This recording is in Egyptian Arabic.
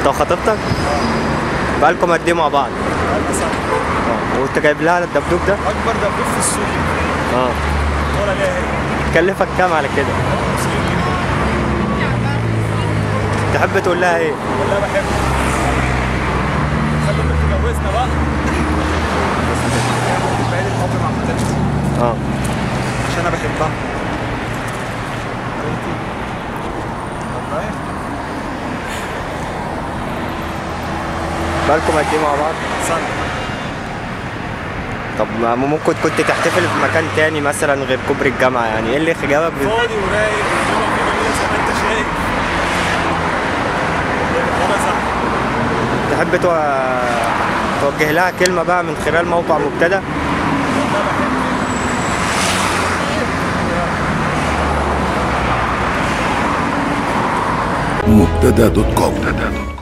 انت وخطيبتك بقالكم قد ايه مع بعض بقالنا سنة اه وانت جايب لها الدبدوب ده أكبر دبدوب في السوق اه ولا ليها هي كلفك كام على كده 50 جنيه تحب تقول لها ايه والله بحبك خلي بالك تجوزنا بقى بعيد الحب مع خطيبتي اه عشان أنا بحبها وأنتي؟ والله بقالكم قد ايه مع بعض سنة طب ما ممكن كنت تحتفل في مكان تاني مثلا غير كوبري الجامعه يعني ايه اللي جابك ب- فاضي ورايق والدنيا فيه جميلة زي ما أنت شايف وأنا زحمة تحب تو... توجه لها كلمه بقى من خلال موقع مبتدأ والله بحبك مبتدا دوت كوم